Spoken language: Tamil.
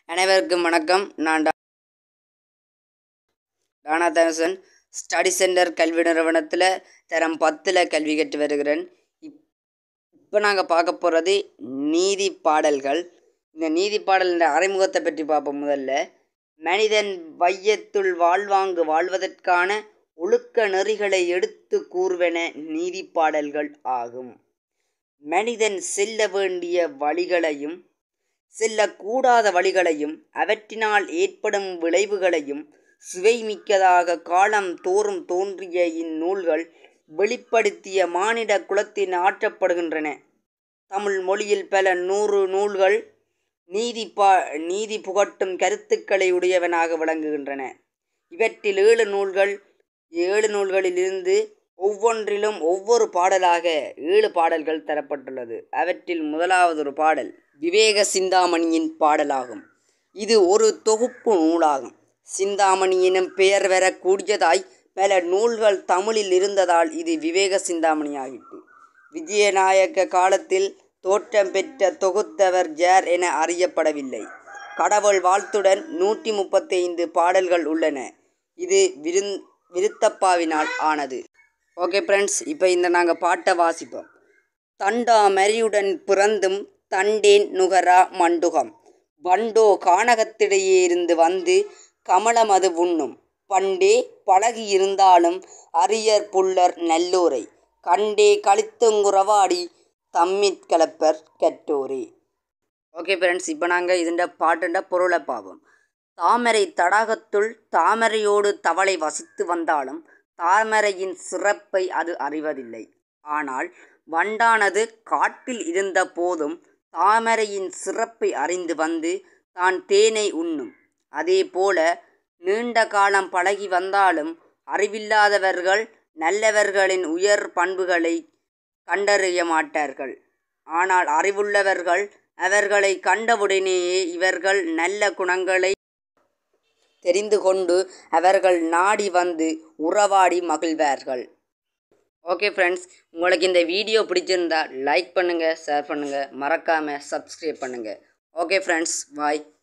அனைவருக்கும் வணக்கம் நான் டா- டானா தனசன் ஸ்டடி சென்டர் கல்வி நிறுவனத்தில் தரம் பத்தில் கல்வி கற்று வருகிறேன் இப் இப்போ நாங்கள் பார்க்க போகிறது நீதி பாடல்கள் இந்த நீதி பாடலின் அறிமுகத்தை பற்றி பார்ப்போம் முதல்ல மனிதன் வையத்துள் வாழ்வாங்கு வாழ்வதற்கான ஒழுக்க நெறிகளை எடுத்து கூறுவன நீதி பாடல்கள் ஆகும் மனிதன் செல்ல வேண்டிய வழிகளையும் செல்லக்கூடாத வழிகளையும் அவற்றினால் ஏற்படும் விளைவுகளையும் சுவைமிக்கதாக காலம் தோறும் தோன்றிய இந்நூல்கள் வெளிப்படுத்திய மானிட குலத்தின் ஆற்றப்படுகின்றன தமிழ் மொழியில் பல நூறு நூல்கள் நீதி பா நீதி புகட்டும் கருத்துக்களை உடையவனாக விளங்குகின்றன இவற்றில் ஏழு நூல்கள் ஏழு நூல்களிலிருந்து ஒவ்வொன்றிலும் ஒவ்வொரு பாடலாக ஏழு பாடல்கள் தரப்பட்டுள்ளது அவற்றில் முதலாவது ஒரு பாடல் விவேக சிந்தாமணியின் பாடலாகும் இது ஒரு தொகுப்பு நூலாகும் சிந்தாமணி எனும் பெயர் வரக்கூடியதாய் பல நூல்கள் தமிழில் இருந்ததால் இது விவேக சிந்தாமணியாகிற்று விஜயநாயக்க காலத்தில் தோற்றம் பெற்ற தொகுத்தவர் யார் என அறியப்படவில்லை கடவுள் வாழ்த்துடன் நூற்றி முப்பத்தைந்து பாடல்கள் உள்ளன இது விருந் விருத்தப்பாவினால் ஆனது ஓகே ஃப்ரெண்ட்ஸ் இப்போ இந்த நாங்கள் பாட்டை வாசிப்போம் தண்டா மரியுடன் பிறந்தும் தண்டேன் நுகரா மண்டுகம் வண்டோ கானகத்திடையே இருந்து வந்து கமலமது உண்ணும் பண்டே பழகியிருந்தாலும் அரியர் புல்லர் நல்லோரை கண்டே கழித்துங்குறவாடி தம்மிற் கலப்பர் கற்றோரே ஓகே ஃப்ரெண்ட்ஸ் இப்போ நாங்கள் இதுண்ட பாட்டுண்ட பொருளை பார்ப்போம் தாமரை தடாகத்துள் தாமரையோடு தவளை வசித்து வந்தாலும் தாமரையின் சிறப்பை அது அறிவதில்லை ஆனால் வண்டானது காட்டில் இருந்த போதும் தாமரையின் சிறப்பை அறிந்து வந்து தான் தேனை உண்ணும் அதே போல நீண்ட காலம் பழகி வந்தாலும் அறிவில்லாதவர்கள் நல்லவர்களின் உயர் பண்புகளை கண்டறிய மாட்டார்கள் ஆனால் அறிவுள்ளவர்கள் அவர்களை கண்டவுடனேயே இவர்கள் நல்ல குணங்களை தெரிந்து கொண்டு அவர்கள் நாடி வந்து உறவாடி மகிழ்வார்கள் ஓகே ஃப்ரெண்ட்ஸ் உங்களுக்கு இந்த வீடியோ பிடிச்சிருந்தா லைக் பண்ணுங்கள் ஷேர் பண்ணுங்கள் மறக்காமல் சப்ஸ்கிரைப் பண்ணுங்கள் ஓகே ஃப்ரெண்ட்ஸ் பாய்